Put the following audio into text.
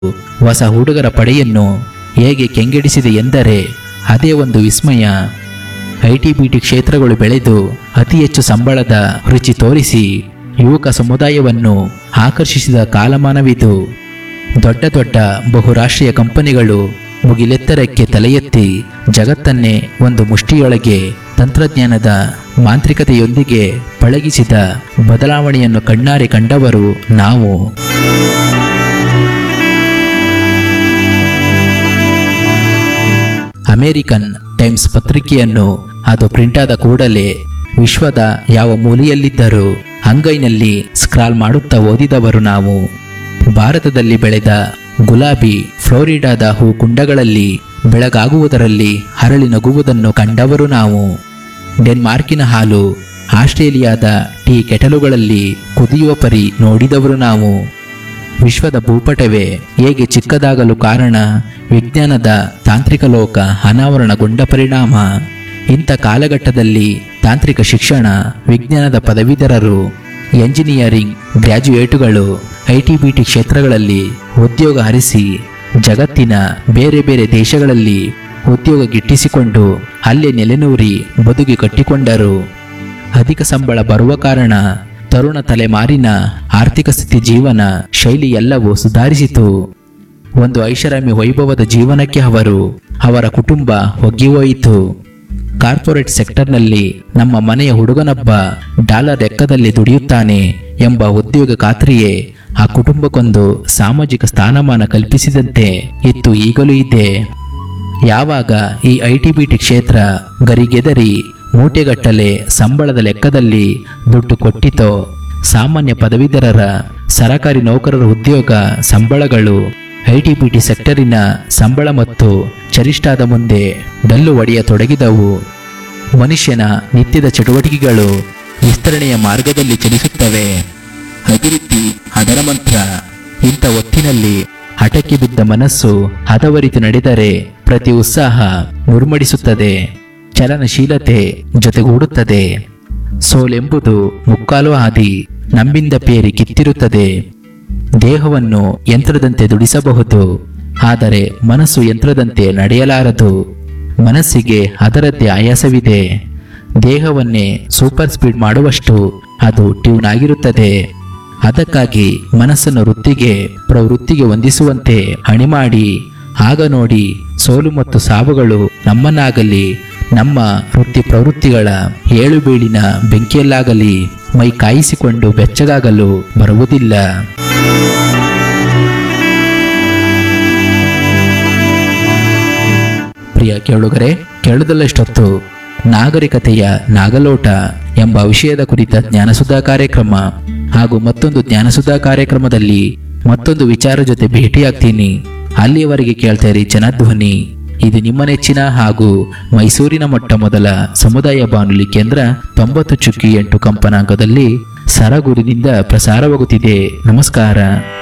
ಹೊಸ ಹುಡುಗರ ಪಡೆಯನ್ನು ಹೇಗೆ ಕೆಂಗೆಡಿಸಿದೆ ಎಂದರೆ ಅದೇ ಒಂದು ವಿಸ್ಮಯ ಐ ಟಿ ಬಿ ಟಿ ಕ್ಷೇತ್ರಗಳು ಬೆಳೆದು ಅತಿ ಹೆಚ್ಚು ಸಂಬಳದ ರುಚಿ ತೋರಿಸಿ ಯುವಕ ಸಮುದಾಯವನ್ನು ಆಕರ್ಷಿಸಿದ ಕಾಲಮಾನವಿದು ದೊಡ್ಡ ದೊಡ್ಡ ಬಹುರಾಷ್ಟ್ರೀಯ ಕಂಪನಿಗಳು ಮುಗಿಲೆತ್ತರಕ್ಕೆ ತಲೆ ಎತ್ತಿ ಜಗತ್ತನ್ನೇ ಒಂದು ಮುಷ್ಟಿಯೊಳಗೆ ತಂತ್ರಜ್ಞಾನದ ಮಾಂತ್ರಿಕತೆಯೊಂದಿಗೆ ಪಳಗಿಸಿದ ಬದಲಾವಣೆಯನ್ನು ಕಣ್ಣಾರೆ ಕಂಡವರು ನಾವು ಅಮೆರಿಕನ್ ಟೈಮ್ಸ್ ಪತ್ರಿಕೆಯನ್ನು ಅದು ಪ್ರಿಂಟಾದ ಕೂಡಲೇ ವಿಶ್ವದ ಯಾವ ಮೂಲೆಯಲ್ಲಿದ್ದರೂ ಅಂಗೈನಲ್ಲಿ ಸ್ಕ್ರಾಲ್ ಮಾಡುತ್ತಾ ಓದಿದವರು ನಾವು ಭಾರತದಲ್ಲಿ ಬೆಳೆದ ಗುಲಾಬಿ ಫ್ಲೋರಿಡಾದ ಹೂ ಕುಂಡಗಳಲ್ಲಿ ಬೆಳಗಾಗುವುದರಲ್ಲಿ ಹರಳಿ ನಗುವುದನ್ನು ಕಂಡವರು ನಾವು ಡೆನ್ಮಾರ್ಕಿನ ಹಾಲು ಆಸ್ಟ್ರೇಲಿಯಾದ ಟೀ ಕೆಟಲುಗಳಲ್ಲಿ ಕುದಿಯುವ ಪರಿ ನೋಡಿದವರು ನಾವು ವಿಶ್ವದ ಭೂಪಟವೇ ಹೇಗೆ ಚಿಕ್ಕದಾಗಲು ಕಾರಣ ವಿಜ್ಞಾನದ ತಾಂತ್ರಿಕ ಲೋಕ ಅನಾವರಣಗೊಂಡ ಪರಿಣಾಮ ಇಂಥ ಕಾಲಘಟ್ಟದಲ್ಲಿ ತಾಂತ್ರಿಕ ಶಿಕ್ಷಣ ವಿಜ್ಞಾನದ ಪದವೀಧರರು ಎಂಜಿನಿಯರಿಂಗ್ ಗ್ರ್ಯಾಜುಯೇಟುಗಳು ಐ ಟಿ ಬಿ ಟಿ ಕ್ಷೇತ್ರಗಳಲ್ಲಿ ಉದ್ಯೋಗ ಹರಿಸಿ ಜಗತ್ತಿನ ಬೇರೆ ಬೇರೆ ದೇಶಗಳಲ್ಲಿ ಉದ್ಯೋಗ ಗಿಟ್ಟಿಸಿಕೊಂಡು ಅಲ್ಲೇ ನೆಲೆನೂರಿ ಬದುಕಿ ಕಟ್ಟಿಕೊಂಡರು ಅಧಿಕ ಸಂಬಳ ಬರುವ ಕಾರಣ ತರುಣ ತಲೆಮಾರಿನ ಆರ್ಥಿಕ ಸ್ಥಿತಿ ಜೀವನ ಶೈಲಿ ಎಲ್ಲವೂ ಸುಧಾರಿಸಿತು ಒಂದು ಐಷಾರಾಮಿ ವೈಭವದ ಜೀವನಕ್ಕೆ ಅವರು ಅವರ ಕುಟುಂಬ ಒಗ್ಗಿಹೋಯಿತು ಕಾರ್ಪೊರೇಟ್ ಸೆಕ್ಟರ್ನಲ್ಲಿ ನಮ್ಮ ಮನೆಯ ಹುಡುಗನೊಬ್ಬ ಡಾಲರ್ ಲೆಕ್ಕದಲ್ಲಿ ದುಡಿಯುತ್ತಾನೆ ಎಂಬ ಉದ್ಯೋಗ ಖಾತ್ರಿಯೇ ಆ ಕುಟುಂಬಕ್ಕೊಂದು ಸಾಮಾಜಿಕ ಸ್ಥಾನಮಾನ ಕಲ್ಪಿಸಿದಂತೆ ಇತ್ತು ಈಗಲೂ ಇದೆ ಯಾವಾಗ ಈ ಐ ಟಿ ಬಿ ಟಿ ಕ್ಷೇತ್ರ ಗರಿಗೆದರಿ ಮೂಟೆಗಟ್ಟಲೆ ಸಂಬಳದ ಲೆಕ್ಕದಲ್ಲಿ ದುಡ್ಡು ಕೊಟ್ಟಿತೋ ಸಾಮಾನ್ಯ ಪದವೀಧರರ ಸರಕಾರಿ ನೌಕರರ ಉದ್ಯೋಗ ಸಂಬಳಗಳು ಐ ಟಿ ಬಿ ಟಿ ಸೆಕ್ಟರಿನ ಸಂಬಳ ಮತ್ತು ಚರಿಷ್ಠಾದ ಮುಂದೆ ಡಲ್ಲು ಒಡೆಯತೊಡಗಿದವು ಮನುಷ್ಯನ ನಿತ್ಯದ ಚಟುವಟಿಕೆಗಳು ವಿಸ್ತರಣೆಯ ಮಾರ್ಗದಲ್ಲಿ ಚಲಿಸುತ್ತವೆ ಅಭಿವೃದ್ಧಿ ಅದರ ಮಂತ್ರ ಇಂಥ ಹೊತ್ತಿನಲ್ಲಿ ಹಠಕ್ಕೆ ಬಿದ್ದ ಮನಸ್ಸು ಹದವರಿತು ನಡೆದರೆ ಪ್ರತಿ ಉತ್ಸಾಹ ಮುರ್ಮಡಿಸುತ್ತದೆ ಚಲನಶೀಲತೆ ಜೊತೆಗೂಡುತ್ತದೆ ಸೋಲೆಂಬುದು ಮುಕ್ಕಾಲು ಹಾದಿ ನಮ್ಮಿಂದ ಪೇರಿ ಕಿತ್ತಿರುತ್ತದೆ ದೇಹವನ್ನು ಯಂತ್ರದಂತೆ ದುಡಿಸಬಹುದು ಆದರೆ ಮನಸ್ಸು ಯಂತ್ರದಂತೆ ನಡೆಯಲಾರದು ಮನಸ್ಸಿಗೆ ಅದರದ್ದೇ ಆಯಾಸವಿದೆ ದೇಹವನ್ನೇ ಸೂಪರ್ ಸ್ಪೀಡ್ ಮಾಡುವಷ್ಟು ಅದು ಟ್ಯೂನ್ ಆಗಿರುತ್ತದೆ ಅದಕ್ಕಾಗಿ ಮನಸ್ಸನ್ನು ವೃತ್ತಿಗೆ ಪ್ರವೃತ್ತಿಗೆ ಹೊಂದಿಸುವಂತೆ ಹಣಿ ಮಾಡಿ ಆಗ ನೋಡಿ ಸೋಲು ಮತ್ತು ಸಾವುಗಳು ನಮ್ಮನ್ನಾಗಲಿ ನಮ್ಮ ವೃತ್ತಿ ಪ್ರವೃತ್ತಿಗಳ ಏಳು ಬೀಳಿನ ಬೆಂಕಿಯಲ್ಲಾಗಲಿ ಮೈ ಕಾಯಿಸಿಕೊಂಡು ಬೆಚ್ಚಗಾಗಲು ಬರುವುದಿಲ್ಲ ಪ್ರಿಯ ಕೇಳುಗರೆ ಕೇಳುವುದಲ್ಲಷ್ಟೊತ್ತು ನಾಗರಿಕತೆಯ ನಾಗಲೋಟ ಎಂಬ ವಿಷಯದ ಕುರಿತ ಜ್ಞಾನಸುಧಾ ಕಾರ್ಯಕ್ರಮ ಹಾಗೂ ಮತ್ತೊಂದು ಜ್ಞಾನಸುಧಾ ಕಾರ್ಯಕ್ರಮದಲ್ಲಿ ಮತ್ತೊಂದು ವಿಚಾರ ಜೊತೆ ಭೇಟಿಯಾಗ್ತೀನಿ ಅಲ್ಲಿಯವರೆಗೆ ಕೇಳ್ತಾರೆ ಜನಧ್ವನಿ ಇದು ನಿಮ್ಮ ನೆಚ್ಚಿನ ಹಾಗೂ ಮೈಸೂರಿನ ಮೊಟ್ಟ ಮೊದಲ ಸಮುದಾಯ ಬಾನುಲಿ ಕೇಂದ್ರ ತೊಂಬತ್ತು ಚುಕ್ಕಿ ಎಂಟು ಕಂಪನಾಂಕದಲ್ಲಿ ಸರಗುರಿನಿಂದ ಪ್ರಸಾರವಾಗುತ್ತಿದೆ ನಮಸ್ಕಾರ